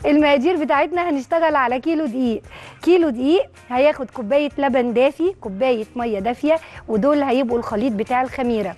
المقادير بتاعتنا هنشتغل على كيلو دقيق كيلو دقيق هياخد كوبايه لبن دافي كوبايه ميه دافيه ودول هيبقوا الخليط بتاع الخميره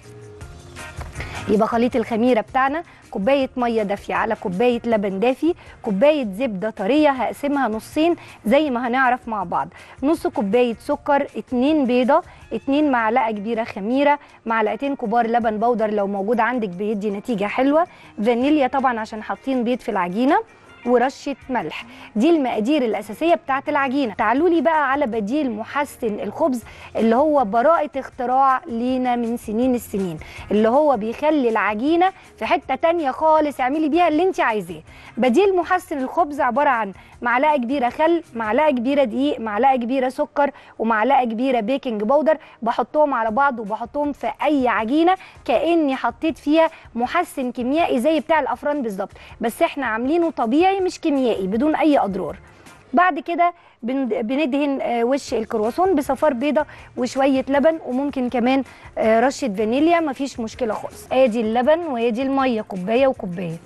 يبقى خليط الخميره بتاعنا كوبايه ميه دافيه على كوبايه لبن دافي كوبايه زبده طريه هقسمها نصين زي ما هنعرف مع بعض نص كوبايه سكر اتنين بيضه اتنين معلقه كبيره خميره معلقتين كبار لبن بودر لو موجود عندك بيدي نتيجه حلوه فانيليا طبعا عشان حاطين بيض في العجينه ورشه ملح دي المقادير الاساسيه بتاعه العجينه تعالوا لي بقى على بديل محسن الخبز اللي هو براءه اختراع لينا من سنين السنين اللي هو بيخلي العجينه في حته تانية خالص اعملي بيها اللي انت عايزاه بديل محسن الخبز عباره عن معلقه كبيره خل معلقه كبيره دقيق معلقه كبيره سكر ومعلقه كبيره بيكنج باودر بحطهم على بعض وبحطهم في اي عجينه كاني حطيت فيها محسن كيميائي زي بتاع الافران بالظبط بس احنا عاملينه طبيعي مش كيميائي بدون اي اضرار بعد كده بن- بندهن آه، وش الكرواسون بصفار بيضه وشويه لبن وممكن كمان آه، رشه فانيليا مفيش مشكله خالص ادي اللبن وادي الميه كوبايه وكوبايه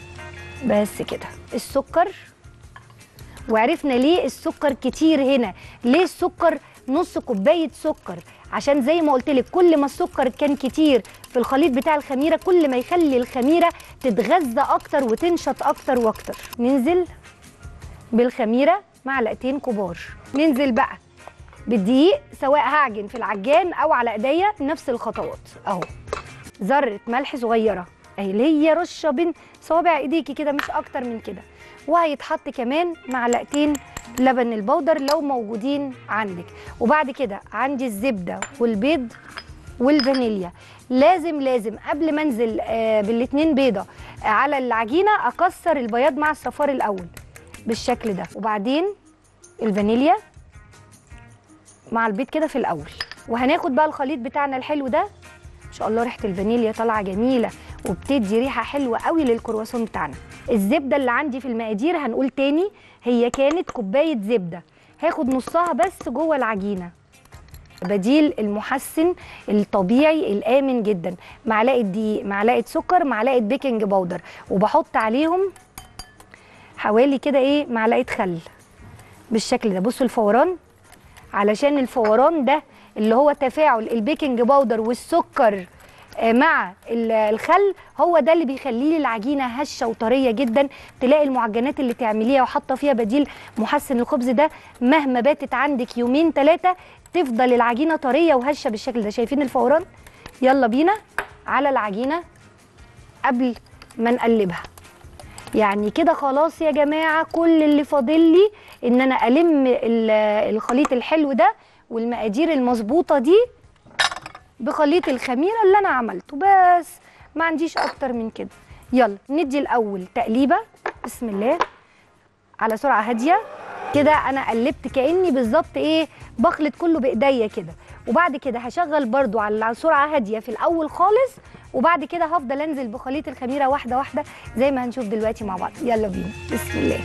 بس كده السكر وعرفنا ليه السكر كتير هنا ليه السكر نص كوبايه سكر عشان زي ما قلت لك كل ما السكر كان كتير في الخليط بتاع الخميره كل ما يخلي الخميره تتغذى اكتر وتنشط اكتر واكتر ننزل بالخميره معلقتين كبار ننزل بقى بالدقيق سواء هعجن في العجان او على ايديا نفس الخطوات اهو ذره ملح صغيره اهي اللي هي رشه بين صوابع ايديكي كده مش اكتر من كده وهيتحط كمان معلقتين لبن البودر لو موجودين عندك وبعد كده عندي الزبده والبيض والفانيليا لازم لازم قبل ما انزل آه بالاتنين بيضه آه على العجينه اكسر البياض مع الصفار الاول بالشكل ده وبعدين الفانيليا مع البيض كده في الاول وهناخد بقى الخليط بتاعنا الحلو ده ان شاء الله ريحه الفانيليا طالعه جميله وبتدي ريحه حلوه قوي للكرواسون بتاعنا الزبده اللي عندي في المقادير هنقول تاني هي كانت كوبايه زبده هاخد نصها بس جوه العجينه بديل المحسن الطبيعي الامن جدا معلقه دقيق معلقه سكر معلقه بيكنج باودر وبحط عليهم حوالي كده ايه معلقه خل بالشكل ده بصوا الفوران علشان الفوران ده اللي هو تفاعل البيكنج باودر والسكر آه، مع ال- الخل هو ده اللي بيخليه لي العجينه هشه وطريه جدا تلاقي المعجنات اللي تعمليها وحاطه فيها بديل محسن الخبز ده مهما باتت عندك يومين ثلاثه تفضل العجينه طريه وهشه بالشكل ده شايفين الفوران يلا بينا على العجينه قبل ما نقلبها يعني كده خلاص يا جماعه كل اللي فاضل لي ان انا الم ال- الخليط الحلو ده والمقادير المظبوطه دي بخليط الخميره اللي انا عملته بس ما عنديش اكتر من كده يلا ندي الاول تقليبه بسم الله على سرعه هاديه كده انا قلبت كاني بالظبط ايه بخلط كله بايديا كده وبعد كده هشغل برضو على سرعه هاديه في الاول خالص وبعد كده هفضل انزل بخليط الخميره واحده واحده زي ما هنشوف دلوقتي مع بعض يلا بينا بسم الله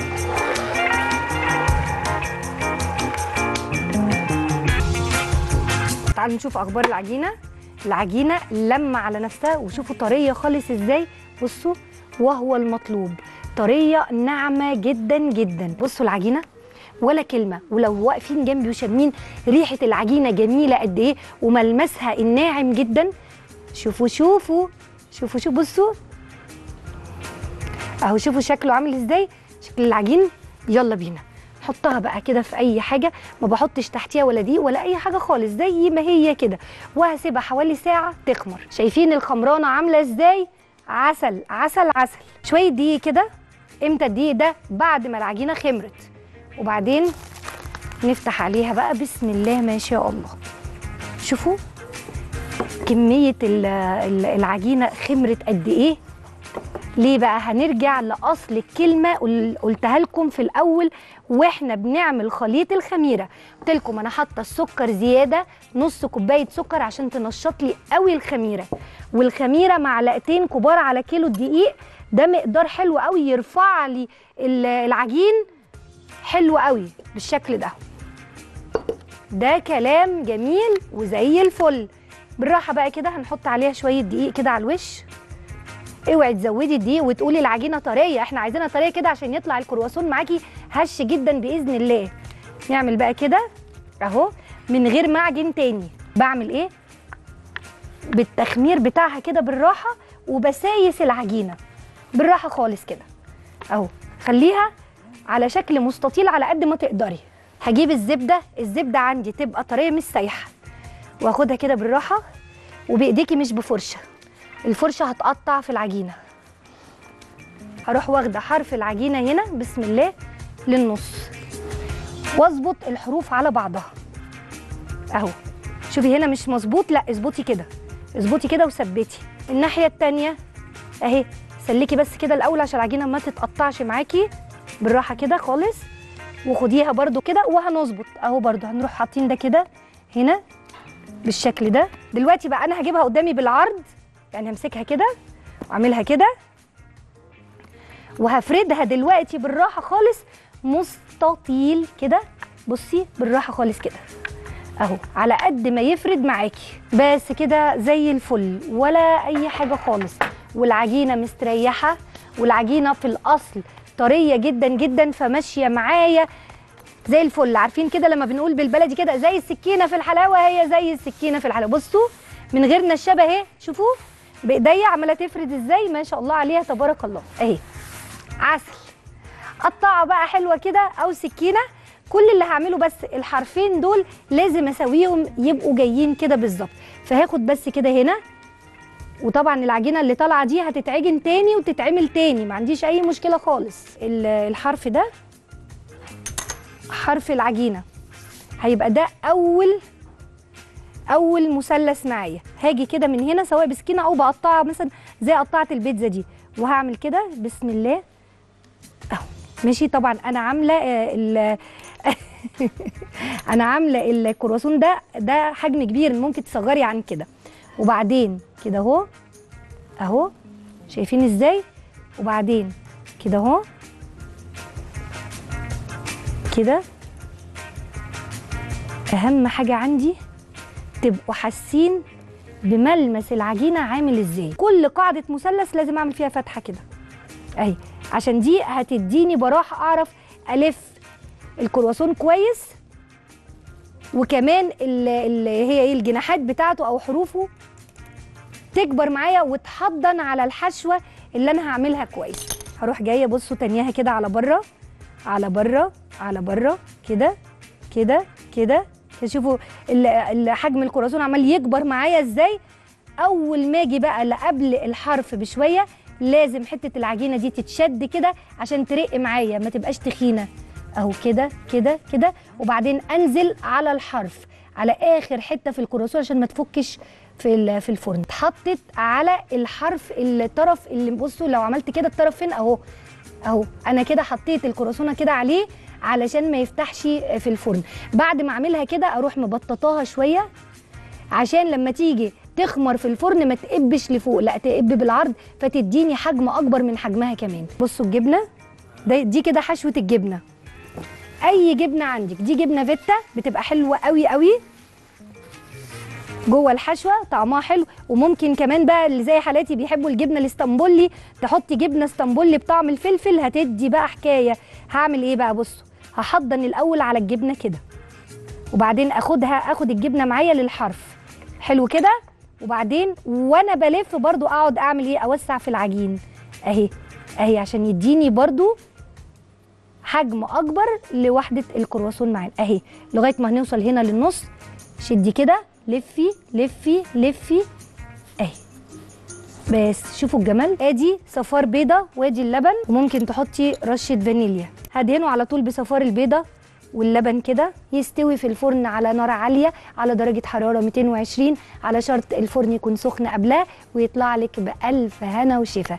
تعالوا نشوف اخبار العجينه العجينه لما على نفسها وشوفوا طريه خالص ازاي بصوا وهو المطلوب طريه ناعمه جدا جدا بصوا العجينه ولا كلمه ولو واقفين جنبي وشامين ريحه العجينه جميله قد ايه وملمسها الناعم جدا شوفوا شوفوا شوفوا شوفوا بصوا اهو شوفوا شكله عامل ازاي شكل العجين يلا بينا نحطها بقى كده في اي حاجه ما بحطش تحتيها ولا دي ولا اي حاجه خالص زي ما هي كده وهسيبها حوالي ساعه تخمر شايفين الخمرانه عامله ازاي عسل عسل عسل شويه دقيق كده امتى الدقيق ده بعد ما العجينه خمرت وبعدين نفتح عليها بقى بسم الله ما شاء الله شوفوا كميه ال- ال- العجينه خمرت قد ايه ليه بقى هنرجع لاصل الكلمه قل- قلتها لكم في الاول واحنا بنعمل خليط الخميره قلت لكم انا حاطه السكر زياده نص كوبايه سكر عشان تنشط لي قوي الخميره والخميره معلقتين كبار على كيلو الدقيق ده مقدار حلو قوي يرفع لي ال- العجين حلو قوي بالشكل ده ده كلام جميل وزي الفل بالراحه بقى كده هنحط عليها شويه دقيق كده على الوش اوعي تزودي الدقيق وتقولي العجينه طريه احنا عايزينها طريه كده عشان يطلع الكرواسون معاكي هش جدا باذن الله نعمل بقى كده اهو من غير ما اعجن تاني بعمل ايه بالتخمير بتاعها كده بالراحه وبسايس العجينه بالراحه خالص كده اهو خليها على شكل مستطيل على قد ما تقدري هجيب الزبده الزبده عندي تبقى طريه مش سايحه واخدها كده بالراحه وبايديكي مش بفرشه الفرشه هتقطع في العجينه هروح واخده حرف العجينه هنا بسم الله للنص واظبط الحروف على بعضها اهو شوفي هنا مش مظبوط لا اظبطي كده اظبطي كده وثبتي الناحيه التانية اهي سلكي بس كده الاول عشان العجينه ما تتقطعش معاكي بالراحه كده خالص وخديها برده كده وهنظبط اهو برده هنروح حاطين ده كده هنا بالشكل ده دلوقتي بقى انا هجيبها قدامي بالعرض يعني همسكها كده واعملها كده وهفردها دلوقتي بالراحه خالص مستطيل كده بصي بالراحه خالص كده اهو على قد ما يفرد معاكي بس كده زي الفل ولا اي حاجه خالص والعجينه مستريحه والعجينه في الاصل طريه جدا جدا فماشيه معايا زي الفل عارفين كده لما بنقول بالبلدي كده زي السكينه في الحلاوه هي زي السكينه في الحلاوه بصوا من غير نشابه اهي شوفوا بايديا عماله تفرد ازاي ما شاء الله عليها تبارك الله اهي عسل قطعه بقى حلوه كده او سكينه كل اللي هعمله بس الحرفين دول لازم اسويهم يبقوا جايين كده بالظبط فهاخد بس كده هنا وطبعا العجينه اللي طالعه دي هتتعجن تاني وتتعمل تاني ما عنديش اي مشكله خالص ال- الحرف ده حرف العجينه هيبقى ده اول اول مثلث معايا هاجي كده من هنا سواء بسكينه او بقطعها مثلا زي قطعه البيتزا دي وهعمل كده بسم الله اهو ماشي طبعا انا عامله آه، ال انا عامله الكرواسون ده ده حجم كبير ممكن تصغري عن كده وبعدين كده اهو اهو شايفين ازاي وبعدين كده اهو كده اهم حاجه عندي تبقوا حاسين بملمس العجينه عامل ازاي كل قاعده مثلث لازم اعمل فيها فتحه كده اهي عشان دي هتديني براحه اعرف الف الكرواسون كويس وكمان ال- اللي هي ايه الجناحات بتاعته او حروفه تكبر معايا وتحضن على الحشوه اللي انا هعملها كويس هروح جايه بصوا تانياها كده على بره على بره على بره كده كده كده شوفوا ال- ال- حجم الكرواسون عمال يكبر معايا ازاي اول ما اجي بقى لقبل الحرف بشويه لازم حته العجينه دي تتشد كده عشان ترق معايا ما تبقاش تخينه اهو كده كده كده وبعدين انزل على الحرف على اخر حته في الكرواسون عشان ما تفكش في ال- في الفرن اتحطت على الحرف الطرف اللي بصوا لو عملت كده الطرف فين اهو اهو انا كده حطيت الكرواسونه كده عليه علشان ما يفتحش في الفرن بعد ما اعملها كده اروح مبططاها شويه عشان لما تيجي تخمر في الفرن ما تقبش لفوق لا تقب بالعرض فتديني حجم اكبر من حجمها كمان بصوا الجبنه ده دي كده حشوه الجبنه اي جبنه عندك دي جبنه فيتا بتبقى حلوه قوي قوي جوه الحشوه طعمها حلو وممكن كمان بقى اللي زي حالاتي بيحبوا الجبنه الاسطنبولي تحطي جبنه اسطنبولي بطعم الفلفل هتدي بقى حكايه هعمل ايه بقى بصوا هحضن الاول على الجبنه كده وبعدين اخدها اخد الجبنه معايا للحرف حلو كده وبعدين وانا بلف برضو اقعد اعمل ايه اوسع في العجين اهي اهي عشان يديني برضو حجم اكبر لوحده الكرواسون معانا اهي لغايه ما هنوصل هنا للنص شدي كده لفي لفي لفي اهي بس شوفوا الجمال ادي صفار بيضه وادي اللبن وممكن تحطي رشه فانيليا هدهنه على طول بصفار البيضه واللبن كده يستوي في الفرن على نار عاليه على درجه حراره 220 على شرط الفرن يكون سخن قبلها ويطلع لك بالف هنا وشفا